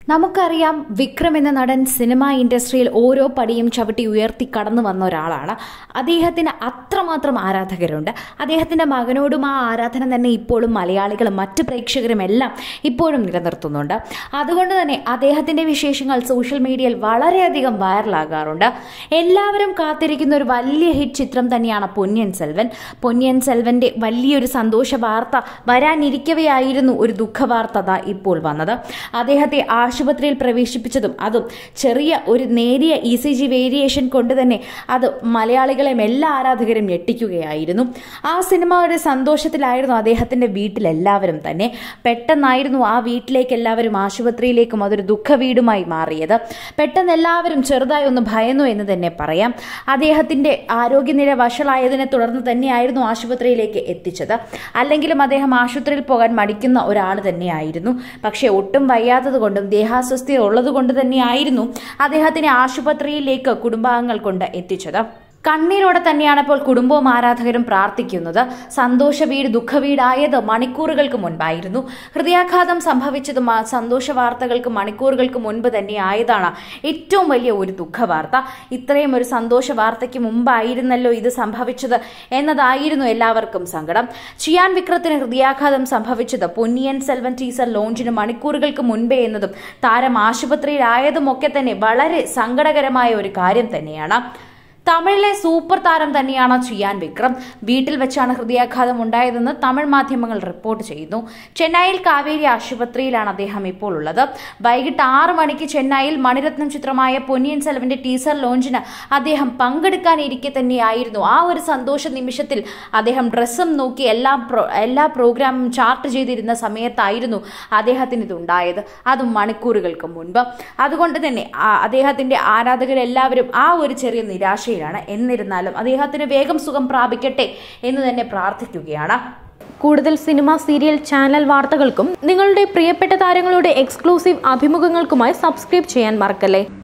നമുക്കറിയാം വിക്രം എന്ന നടൻ സിനിമാ ഇൻഡസ്ട്രിയിൽ ഓരോ പടിയും ചവിട്ടി ഉയർത്തി കടന്നു വന്ന ഒരാളാണ് അദ്ദേഹത്തിന് അത്രമാത്രം ആരാധകരുണ്ട് അദ്ദേഹത്തിന്റെ മകനോടും ആ ആരാധന തന്നെ ഇപ്പോഴും മലയാളികളും മറ്റ് പ്രേക്ഷകരും എല്ലാം ഇപ്പോഴും നിലനിർത്തുന്നുണ്ട് അതുകൊണ്ട് തന്നെ അദ്ദേഹത്തിന്റെ വിശേഷങ്ങൾ സോഷ്യൽ മീഡിയയിൽ വളരെയധികം വൈറലാകാറുണ്ട് എല്ലാവരും കാത്തിരിക്കുന്ന ഒരു വലിയ ഹിറ്റ് ചിത്രം തന്നെയാണ് പൊന്നിയൻ സെൽവൻ പൊന്നിയൻ സെൽവന്റെ വലിയൊരു സന്തോഷ വാർത്ത വരാനിരിക്കവെയായിരുന്നു ഒരു ദുഃഖവാർത്ത ദാ ഇപ്പോൾ വന്നത് അദ്ദേഹത്തെ ആശുപത്രിയിൽ പ്രവേശിപ്പിച്ചതും അതും ചെറിയ ഒരു നേരിയ ഇ സി ജി വേരിയേഷൻ കൊണ്ട് തന്നെ അത് മലയാളികളെയും എല്ലാ ആരാധകരും ഞെട്ടിക്കുകയായിരുന്നു ആ സിനിമയുടെ സന്തോഷത്തിലായിരുന്നു അദ്ദേഹത്തിന്റെ വീട്ടിലെല്ലാവരും തന്നെ പെട്ടെന്നായിരുന്നു ആ വീട്ടിലേക്ക് എല്ലാവരും ആശുപത്രിയിലേക്കും അതൊരു ദുഃഖ വീടുമായി മാറിയത് പെട്ടെന്ന് എല്ലാവരും ചെറുതായി ഒന്ന് ഭയന്നു എന്ന് തന്നെ പറയാം അദ്ദേഹത്തിന്റെ ആരോഗ്യനില വഷളായതിനെ തുടർന്ന് തന്നെയായിരുന്നു ആശുപത്രിയിലേക്ക് എത്തിച്ചത് അല്ലെങ്കിലും അദ്ദേഹം ആശുപത്രിയിൽ പോകാൻ മടിക്കുന്ന ഒരാൾ തന്നെയായിരുന്നു പക്ഷേ ഒട്ടും വയ്യാത്തത് കൊണ്ടും ദേഹാസ്വസ്ഥത ഉള്ളത് കൊണ്ട് തന്നെയായിരുന്നു അദ്ദേഹത്തിനെ ആശുപത്രിയിലേക്ക് കുടുംബാംഗങ്ങൾ കൊണ്ട് എത്തിച്ചത് കണ്ണീരോടെ തന്നെയാണ് ഇപ്പോൾ കുടുംബവും ആരാധകരും പ്രാർത്ഥിക്കുന്നത് സന്തോഷ വീട് ദുഃഖവീടായത് മണിക്കൂറുകൾക്ക് മുൻപായിരുന്നു ഹൃദയാഘാതം സംഭവിച്ചതും ആ സന്തോഷ വാർത്തകൾക്ക് മണിക്കൂറുകൾക്ക് മുൻപ് തന്നെ ആയതാണ് ഏറ്റവും വലിയ ഒരു ദുഃഖവാർത്ത ഇത്രയും ഒരു സന്തോഷ വാർത്തയ്ക്ക് മുമ്പായിരുന്നല്ലോ ഇത് സംഭവിച്ചത് എന്നതായിരുന്നു എല്ലാവർക്കും സങ്കടം ചിയാൻ വിക്രത്തിന് ഹൃദയാഘാതം സംഭവിച്ചത് പൊന്നിയൻ സെൽവൻ ടീസർ ലോഞ്ചിന് മണിക്കൂറുകൾക്ക് മുൻപേ എന്നതും താരം ആശുപത്രിയിലായതും ഒക്കെ തന്നെ വളരെ സങ്കടകരമായ ഒരു കാര്യം തന്നെയാണ് തമിഴിലെ സൂപ്പർ താരം തന്നെയാണ് ചിയാൻ വിക്രം വീട്ടിൽ വെച്ചാണ് ഹൃദയാഘാതം ഉണ്ടായതെന്ന് തമിഴ് മാധ്യമങ്ങൾ റിപ്പോർട്ട് ചെയ്യുന്നു ചെന്നൈയിൽ കാവേരി ആശുപത്രിയിലാണ് അദ്ദേഹം ഇപ്പോൾ ഉള്ളത് വൈകിട്ട് ആറ് മണിക്ക് ചെന്നൈയിൽ മണിരത്നം ചിത്രമായ പൊന്നിയൻ സെൽവന്റെ ടീസർ ലോഞ്ചിന് അദ്ദേഹം പങ്കെടുക്കാനിരിക്കെ തന്നെയായിരുന്നു ആ ഒരു സന്തോഷ നിമിഷത്തിൽ അദ്ദേഹം ഡ്രസ്സും നോക്കി എല്ലാ പ്രോ എല്ലാ പ്രോഗ്രാമും ചാർട്ട് ചെയ്തിരുന്ന സമയത്തായിരുന്നു അദ്ദേഹത്തിന് ഇതുണ്ടായത് അതും മണിക്കൂറുകൾക്ക് മുൻപ് അതുകൊണ്ട് തന്നെ ആ- അദ്ദേഹത്തിന്റെ ആരാധകരെല്ലാവരും ആ ഒരു ചെറിയ നിരാശ ാണ് എന്നിരുന്നാലും അദ്ദേഹത്തിന് വേഗം സുഖം പ്രാപിക്കട്ടെ എന്ന് തന്നെ പ്രാർത്ഥിക്കുകയാണ് കൂടുതൽ സിനിമ സീരിയൽ ചാനൽ വാർത്തകൾക്കും നിങ്ങളുടെ പ്രിയപ്പെട്ട താരങ്ങളുടെ എക്സ്ക്ലൂസീവ് അഭിമുഖങ്ങൾക്കുമായി സബ്സ്ക്രൈബ് ചെയ്യാൻ മറക്കല്ലേ